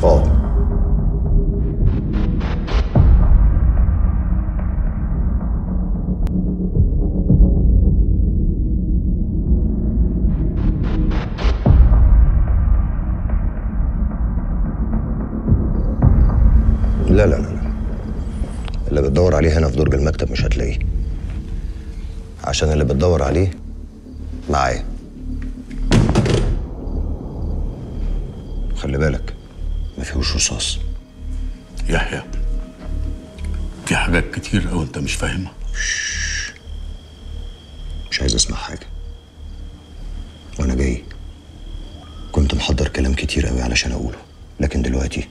اه لا لا لا لا اللي بتدور عليه هنا في درج المكتب مش هتلاقيه عشان اللي بتدور عليه معايا خلي بالك ما فيهوش رصاص يحيى في حاجات كتير قوي انت مش فاهمها مش عايز اسمع حاجة وانا جاي كنت محضر كلام كتير قوي علشان اقوله لكن دلوقتي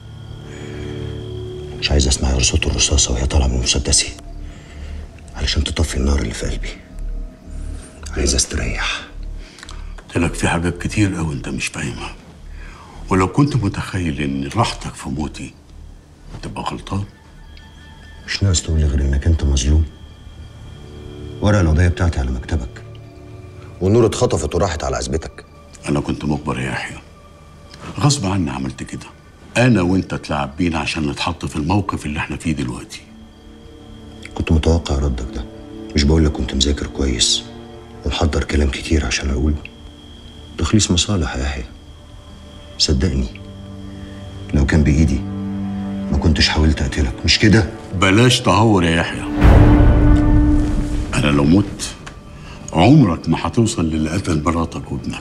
مش عايز اسمع غير صوت الرصاصة وهي طالعة من مسدسي علشان تطفي النار اللي في قلبي عايز استريح قلت لك في حاجات كتير قوي انت مش فاهمها ولو كنت متخيل ان راحتك في موتي تبقى غلطان مش ناقص تقول لي غير انك انت مظلوم ورق القضية بتاعتي على مكتبك والنور اتخطفت وراحت على عزبتك انا كنت مجبر يا يحيى غصب عني عملت كده انا وانت تلعب بينا عشان نتحط في الموقف اللي احنا فيه دلوقتي كنت متوقع ردك ده مش بقول لك كنت مذاكر كويس ومحضر كلام كتير عشان اقوله تخليص مصالح يا يحيى صدقني لو كان بايدي ما كنتش حاولت اقتلك مش كده بلاش تهور يا يحيى انا لو مت عمرك ما هتوصل للي قتل مراتك وابنك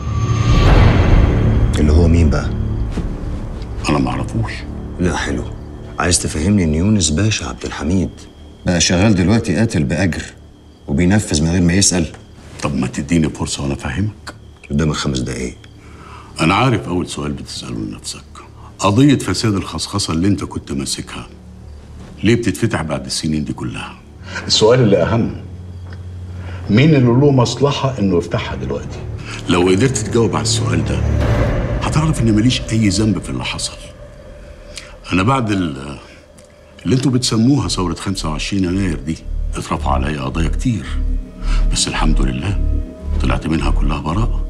اللي هو مين بقى انا ما اعرفوش لا حلو عايز تفهمني ان يونس باشا عبد الحميد بقى شغال دلوقتي قاتل باجر وبينفذ من غير ما يسال طب ما تديني فرصه وانا افهمك قدامك خمس دقايق انا عارف اول سؤال بتساله لنفسك قضيه فساد الخصخصه اللي انت كنت ماسكها ليه بتتفتح بعد السنين دي كلها السؤال اللي اهم مين اللي له مصلحه انه يفتحها دلوقتي لو قدرت تجاوب على السؤال ده هتعرف ان ماليش اي ذنب في اللي حصل انا بعد ال- اللي انتوا بتسموها ثوره 25 يناير دي اترفع عليا قضايا كتير بس الحمد لله طلعت منها كلها براءه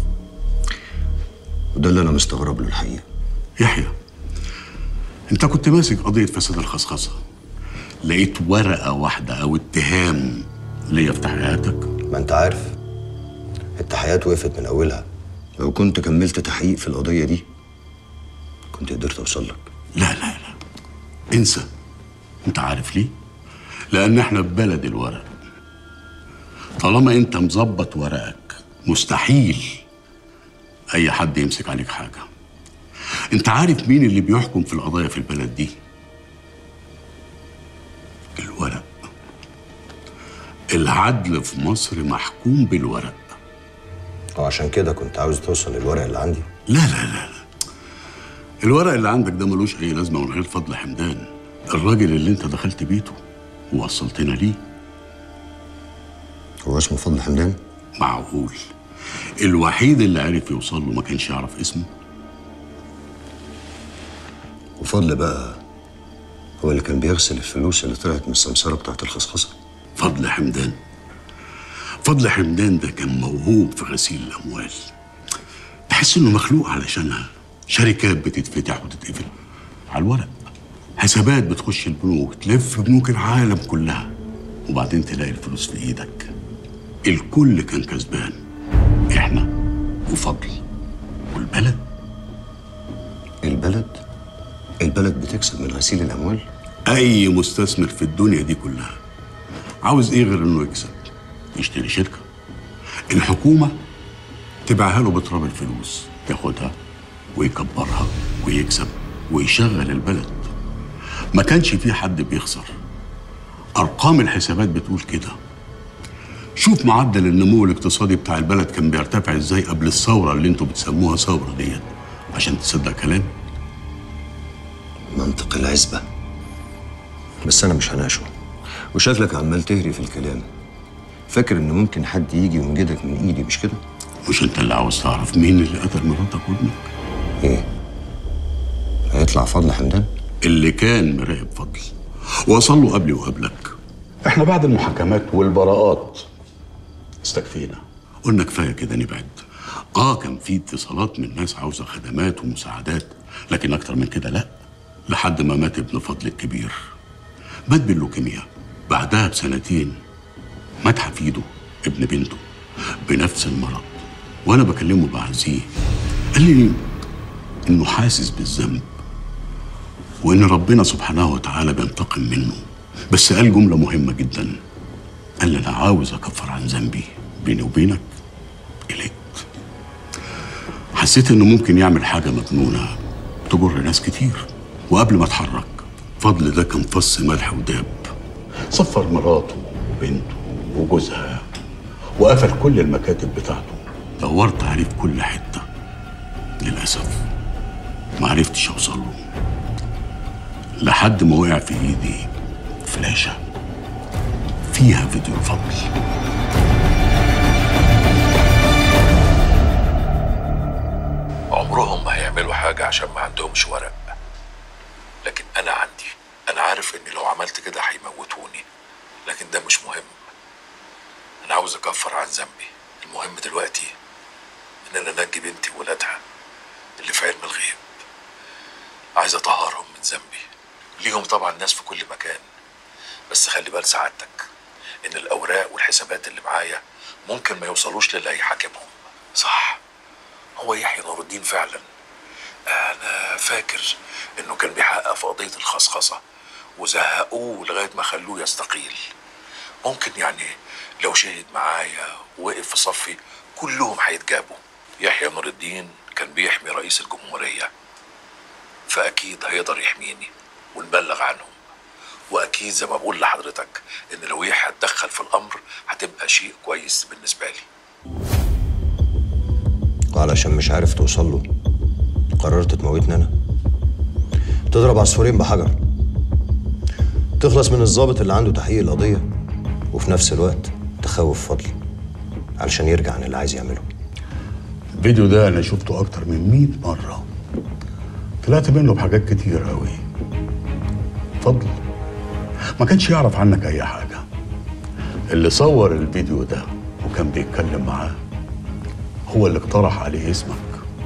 وده اللي انا مستغرب له الحقيقه يحيى انت كنت ماسك قضيه فساد الخصخصه لقيت ورقه واحده او اتهام ليا في تحقيقاتك ما انت عارف التحقيقات وقفت من اولها لو كنت كملت تحقيق في القضيه دي كنت قدرت اوصل لك لا لا لا انسى انت عارف ليه لان احنا في بلد الورق طالما انت مظبط ورقك مستحيل اي حد يمسك عليك حاجه انت عارف مين اللي بيحكم في القضايا في البلد دي الورق العدل في مصر محكوم بالورق وعشان كده كنت عاوز توصل للورق اللي عندي لا لا لا لا الورق اللي عندك ده ملوش اي لازمه من غير فضل حمدان الراجل اللي انت دخلت بيته ووصلتنا ليه هو اسمه فضل حمدان معقول الوحيد اللي عرف يوصل له ما كانش يعرف اسمه وفضل بقى هو اللي كان بيغسل الفلوس اللي طلعت من السمسره بتاعت الخصخصه فضل حمدان فضل حمدان ده كان موهوب في غسيل الاموال تحس انه مخلوق علشانها شركات بتتفتح وتتقفل على الورق حسابات بتخش البنوك تلف بنوك العالم كلها وبعدين تلاقي الفلوس في ايدك الكل كان كسبان احنا وفضل والبلد البلد البلد بتكسب من غسيل الاموال اي مستثمر في الدنيا دي كلها عاوز ايه غير انه يكسب يشتري شركه الحكومه تبيعها له بتراب الفلوس ياخدها ويكبرها ويكسب ويشغل البلد ما كانش في حد بيخسر ارقام الحسابات بتقول كده شوف معدل النمو الاقتصادي بتاع البلد كان بيرتفع ازاي قبل الثوره اللي انتوا بتسموها ثوره ديت عشان تصدق كلامي منطق العزبه بس انا مش هناقشه وشكلك عمال تهري في الكلام فاكر ان ممكن حد يجي وينجدك من ايدي مش كده مش انت اللي عاوز تعرف مين اللي قتل مراتك وابنك ايه هيطلع فضل حمدان اللي كان مراقب فضل وصل له قبلي وقبلك احنا بعد المحاكمات والبراءات استكفينا قلنا كفايه كده نبعد اه كان في اتصالات من ناس عاوزه خدمات ومساعدات لكن اكتر من كده لا لحد ما مات ابن فضل الكبير مات باللوكيميا بعدها بسنتين مات حفيده ابن بنته بنفس المرض وانا بكلمه بعزيه قال لي انه حاسس بالذنب وان ربنا سبحانه وتعالى بينتقم منه بس قال جمله مهمه جدا قال لي انا عاوز اكفر عن ذنبي بيني وبينك اليك حسيت انه ممكن يعمل حاجه مجنونه تجر ناس كتير وقبل ما اتحرك فضل ده كان فص ملح وداب صفر مراته وبنته وجوزها وقفل كل المكاتب بتاعته دورت عليه في كل حته للاسف ما عرفتش اوصل له لحد ما وقع في ايدي فلاشه فيها فيديو فضل عمرهم ما هيعملوا حاجة عشان ما عندهمش ورق لكن أنا عندي أنا عارف إني لو عملت كده هيموتوني لكن ده مش مهم أنا عاوز أكفر عن ذنبي المهم دلوقتي إن أنا أنجي بنتي وولادها اللي في علم الغيب عايز أطهرهم من ذنبي ليهم طبعا ناس في كل مكان بس خلي بال سعادتك إن الأوراق والحسابات اللي معايا ممكن ما يوصلوش للي هيحاكمهم صح هو يحيى نور الدين فعلا انا فاكر انه كان بيحقق في قضيه الخصخصه وزهقوه لغايه ما خلوه يستقيل ممكن يعني لو شهد معايا ووقف في صفي كلهم هيتجابوا يحيى نور الدين كان بيحمي رئيس الجمهوريه فاكيد هيقدر يحميني ونبلغ عنهم واكيد زي ما بقول لحضرتك ان لو يحيى اتدخل في الامر هتبقى شيء كويس بالنسبه لي وعلشان مش عارف توصل له قررت تموتني انا تضرب عصفورين بحجر تخلص من الضابط اللي عنده تحقيق القضية وفي نفس الوقت تخوف فضل علشان يرجع عن اللي عايز يعمله الفيديو ده انا شفته اكتر من 100 مره طلعت منه بحاجات كتير قوي فضل ما كانش يعرف عنك اي حاجه اللي صور الفيديو ده وكان بيتكلم معاه هو اللي اقترح عليه اسمك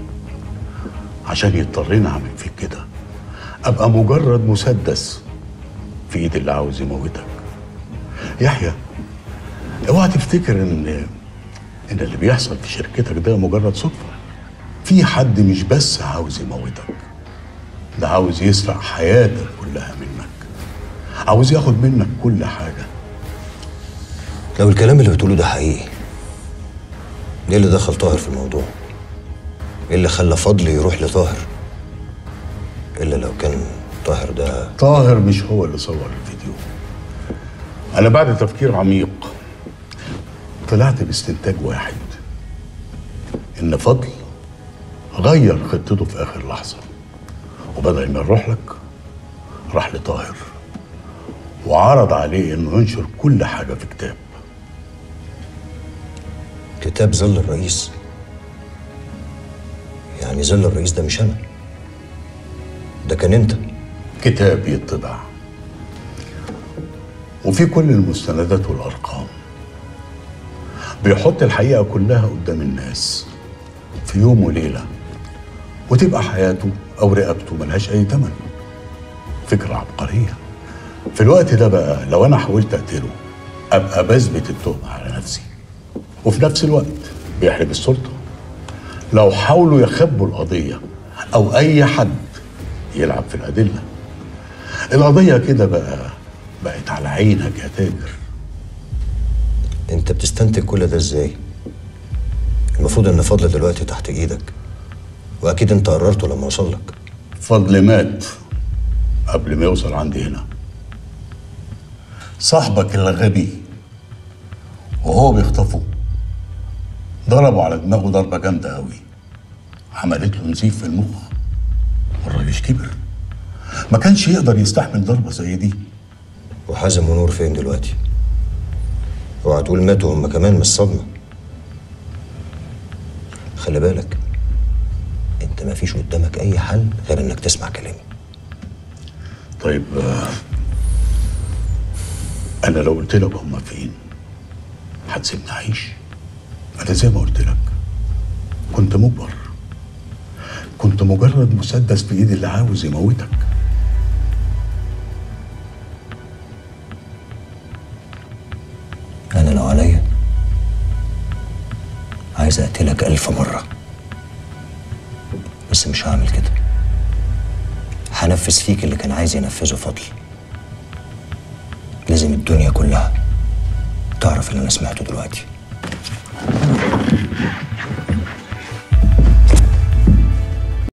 عشان يضطرني اعمل فيك كده ابقى مجرد مسدس في ايد اللي عاوز يموتك يحيى اوعى تفتكر ان ان اللي بيحصل في شركتك ده مجرد صدفه في حد مش بس عاوز يموتك ده عاوز يسرق حياتك كلها منك عاوز ياخد منك كل حاجه لو الكلام اللي بتقوله ده حقيقي ليه اللي دخل طاهر في الموضوع؟ ايه اللي خلى فضل يروح لطاهر؟ الا لو كان طاهر ده طاهر مش هو اللي صور الفيديو انا بعد تفكير عميق طلعت باستنتاج واحد ان فضل غير خطته في اخر لحظه وبدل ما يروح لك راح لطاهر وعرض عليه انه ينشر كل حاجه في كتاب كتاب ظل الرئيس يعني ظل الرئيس ده مش انا ده كان انت كتاب يطبع وفي كل المستندات والارقام بيحط الحقيقه كلها قدام الناس في يوم وليله وتبقى حياته او رقبته ملهاش اي ثمن فكره عبقريه في الوقت ده بقى لو انا حاولت اقتله ابقى بثبت التهمه على نفسي وفي نفس الوقت بيحرم السلطه لو حاولوا يخبوا القضيه او اي حد يلعب في الادله القضيه كده بقى بقت على عينك يا تاجر انت بتستنتج كل ده ازاي؟ المفروض ان فضل دلوقتي تحت ايدك واكيد انت قررته لما وصل لك فضل مات قبل ما يوصل عندي هنا صاحبك الغبي وهو بيخطفه ضربه على دماغه ضربة جامدة قوي عملت له نزيف في المخ والراجل كبر ما كانش يقدر يستحمل ضربة زي دي وحازم ونور فين دلوقتي؟ اوعى تقول ماتوا هم كمان من الصدمه خلي بالك انت ما فيش قدامك اي حل غير انك تسمع كلامي طيب آه، انا لو قلت لك هم فين هتسيبني اعيش انا زي ما قلت لك كنت مجبر كنت مجرد مسدس في ايد اللي عاوز يموتك أنا لو عليا عايز أقتلك ألف مرة بس مش هعمل كده هنفذ فيك اللي كان عايز ينفذه فضل لازم الدنيا كلها تعرف اللي أنا سمعته دلوقتي